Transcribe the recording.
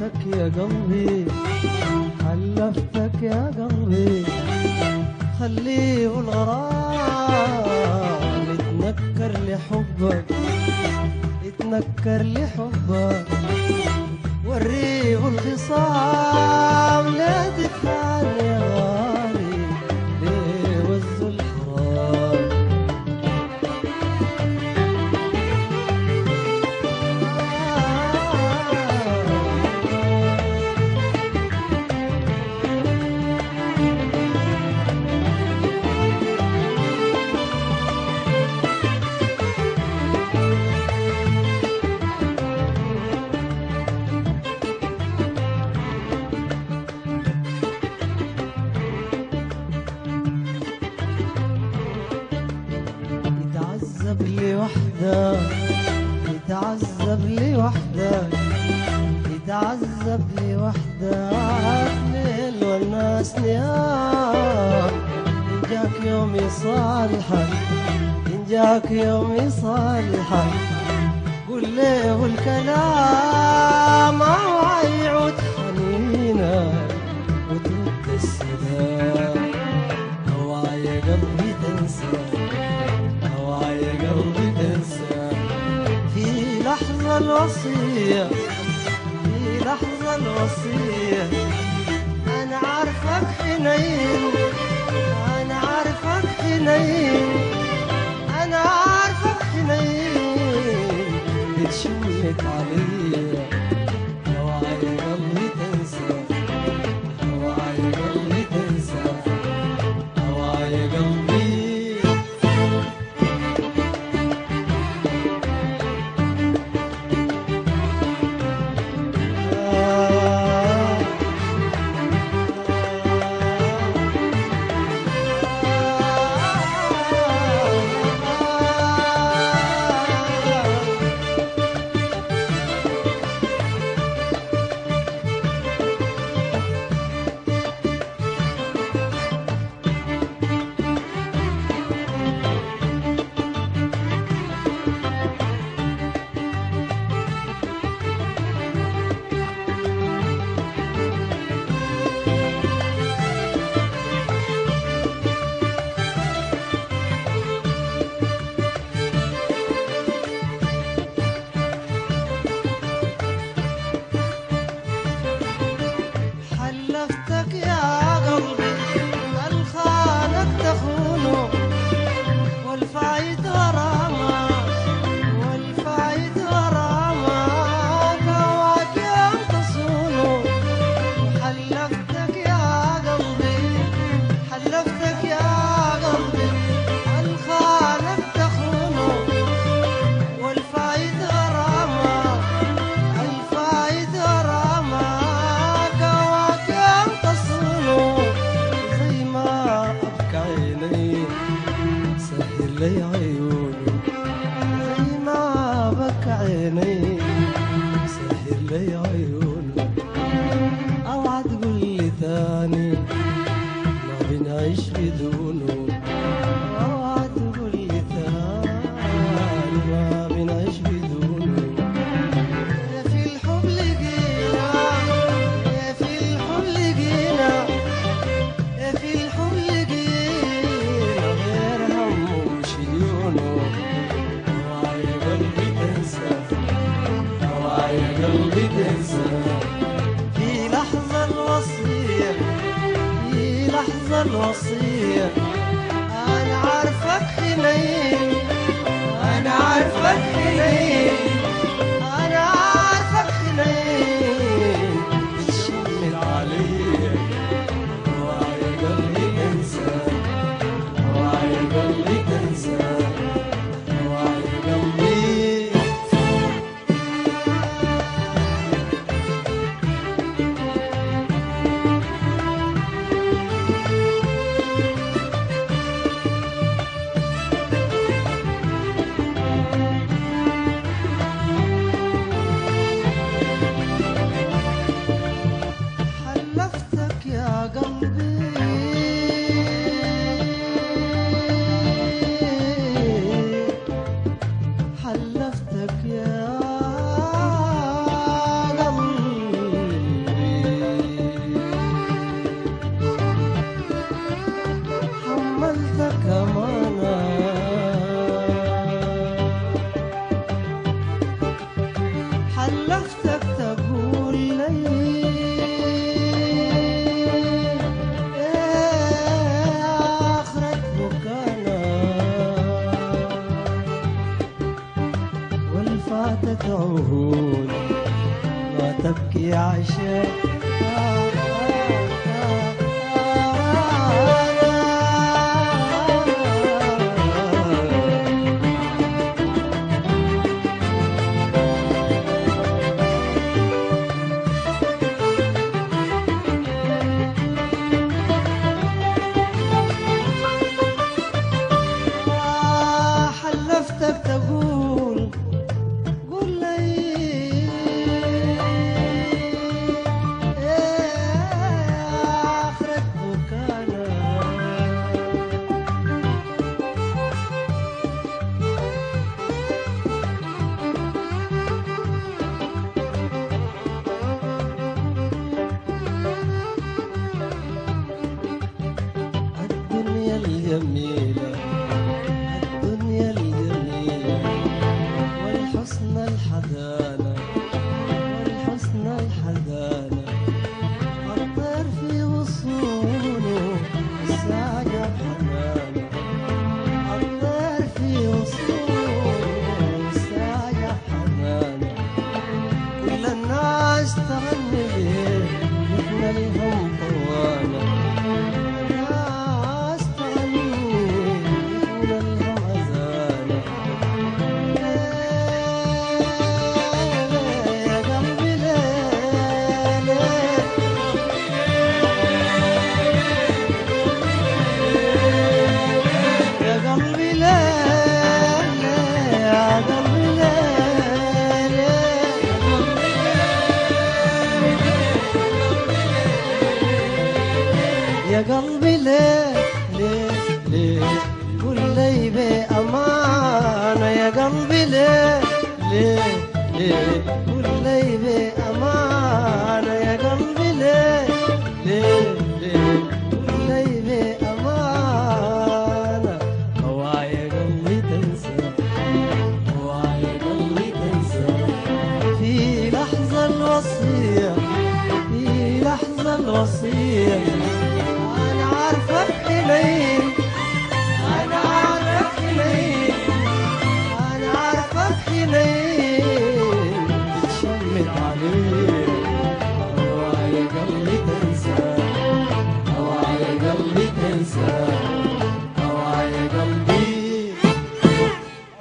حلفتك يا قلبي حلفتك يا قلبي خليه الغرام يتنكر لحبك يتنكر لحبك وريه الخصام لا تفعل يا غالي ليه وز الحرام يتعذب لوحده يتعذب لوحده يتعذب لوحده ليل والناس نيام إن جاك يوم يصالحك إن جاك يوم يصالحك قل له الكلام أو يعود حنينك وترد السلام هوى يا قلبي تنسى هوى يا قلبي تنسى في لحظة الوصية في لحظة الوصية أنا عارفك حنين أنا عارفك حنين أنا عارفك حنين بتشمت عليا هوى يا قلبي تنسى هوى يا قلبي تنسى هوى يا قلبي حلفتك يا قلبي الخانك تخونه والفايد غرامة والفايد غرامة هواك يوم تصونه حلفتك يا قلبي حلفتك يا قلبي الخانك تخونه والفايد غرامة الفايد غرامة قواك يوم تصلوا زي ما أبكى عيني سهر لي عيوني زي ما بكى عيني سهر لي عيوني اوعى تقول لي ثاني ما بنعيش بدونه اوعى تقول لي ثاني ما بنعيش بدونه يا في الحب لقينا يا في الحب لقينا يا في الحب لقينا غير هم وش ديونه اوعى يا قلبي تنسى اوعى يا قلبي تنسى في لحظة الوصية في لحظة الوصية أنا عارفك حنين أنا عارفك حنين أنا عارفك حنين بتشمل عليا اوعى يا قلبي تنسى اوعى يا قلبي تنسى اوعى يا قلبي عشان حلفتك تقول قول لي يا آخرة بكانا الدنيا الجميلة الدنيا الجميلة والحسن الحدانة والحسن الحدانة الطير في وصوله الساقة حنانة الطير في وصوله الساقة حنانة كل الناس تغني به مثل الهم طوالة الناس تغني مثل الهم أزالة يا قلبي ليلة يا قلبي ليلة يا قلبي ليلة يا قلبي ليه ليه ليه قول لي بأمانة يا قلبي ليه ليه ليه قول لي بأمانة يا قلبي ليه ليه ليه قول لي بأمانة هواي قلبي تنسى هواي قلبي تنسى في لحظة الوصية في لحظة الوصية